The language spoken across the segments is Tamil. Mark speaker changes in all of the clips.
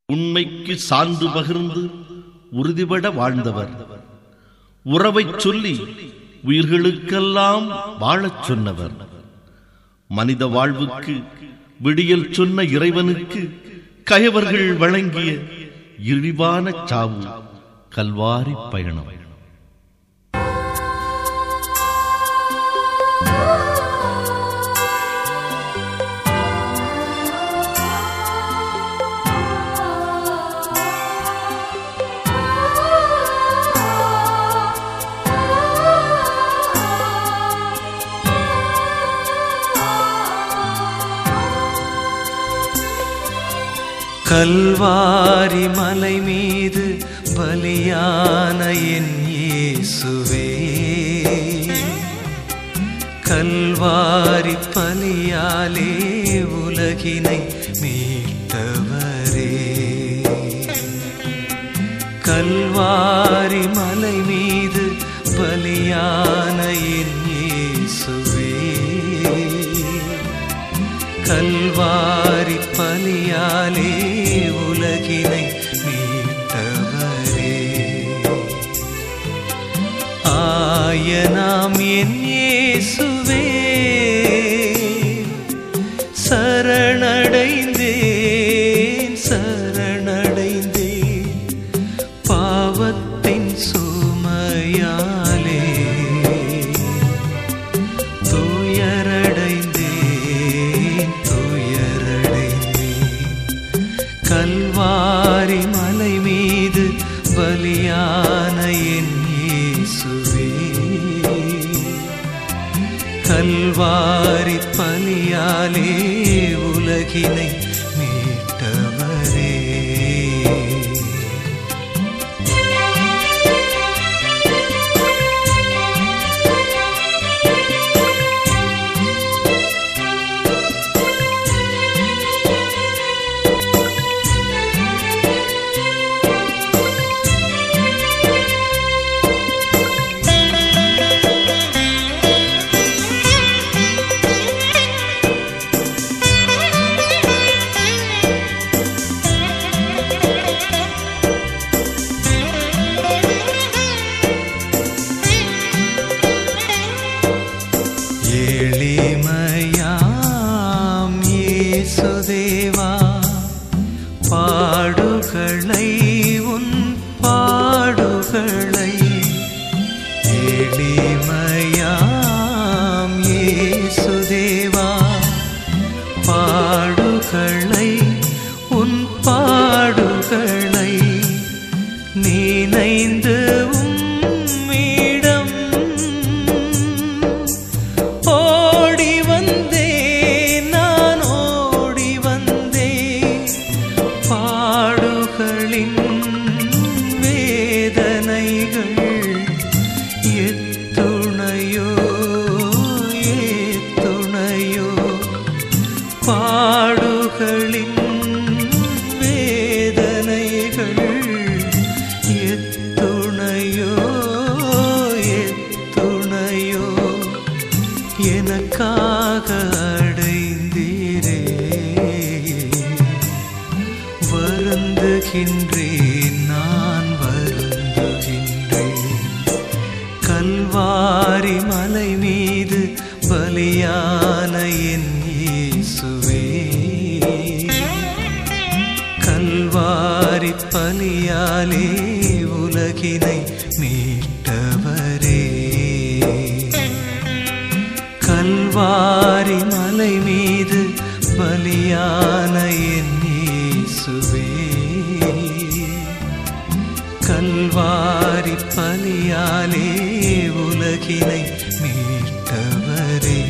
Speaker 1: உண்மைக்கு சான்று பகிர்ந்து உறுதிபட வாழ்ந்தவர் உறவைச் சொல்லி உயிர்களுக்கெல்லாம் வாழச் சொன்னவர் மனித வாழ்வுக்கு விடியல் சொன்ன இறைவனுக்கு கயவர்கள் வழங்கிய இழிவான சாவு கல்வாரி பயணம்
Speaker 2: கல்வாரி மலை மீது பலியான என் இயேசுவே கல்வாரி பலியாலே உலகினை மீட்டவரே கல்வாரி மலை மீது பலியான என் இயேசுவே கல்வாரி பலியாலே உலகினை மீட்டவரே ஆயனாம் என் இயேசுவே சரணடைந்தேன் சரணடைந்தேன் பாவத்தின் சுமையாலே துயரடைந்தேன் துயரடைந்தேன் கல்வாரி மலை மீது பலியான என் இயேசுவே கல்வாரி பலியாலே உலகினை மீட்டவரே எளிமையாம் இயேசுதேவா பாடுகளை உன் பாடுகளை எளிமையாம் இயேசுதேவா பாடுகளை உன் பாடுகளை நினைந்து உம்மிடம் ஓடி வந்தேன் நான் ஓடி வந்தேன் பாடுகளின் வேதனைகள் எத்துணையோ எத்துணையோ பாடுகளின் வேதனைகள் எத்துணையோ எத்துணையோ எனக்காக அடைந்தீரே வருந்துகின்றேன் நான் வருந்துகின்றேன் கல்வாரி மலை மீது பலியான என் இயேசுவே கல்வாரி பலியாலே உலகினை மீட்டவரே கல்வாரி மலை மீது பலியான என் இயேசுவே கல்வாரி பலியாலே உலகினை மீட்டவரே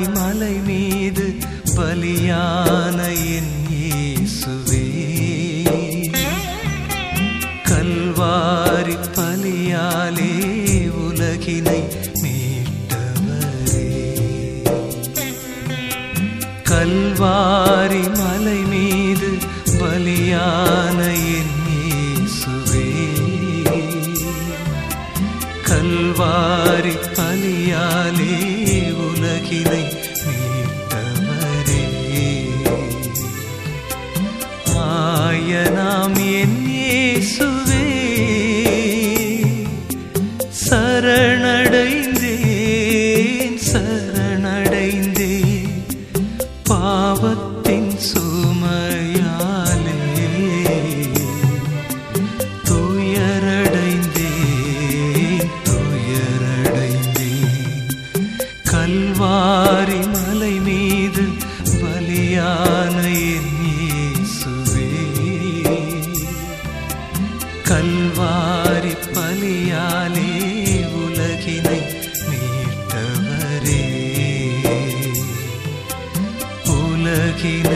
Speaker 2: மலை மீது பலியான என் இயேசுவே கல்வாரி பலியாலே உலகினை மீட்டவரே கல்வாரி மலை மீது பலியான என் இயேசுவே கல்வாரி பலியாலே உலகினை மீட்டவரே ஆயனாம் என் இயேசுவே சரணடைந்தேன் சரணடைந்தேன் பாவத்தின் சுமையாலே துயரடைந்தேன் துயரடைந்தேன் கல்வாரி மலை மீது பலியான என் இயேசுவே கல்வாரி பலியாலே உலகினை மீட்டவரே உலகினை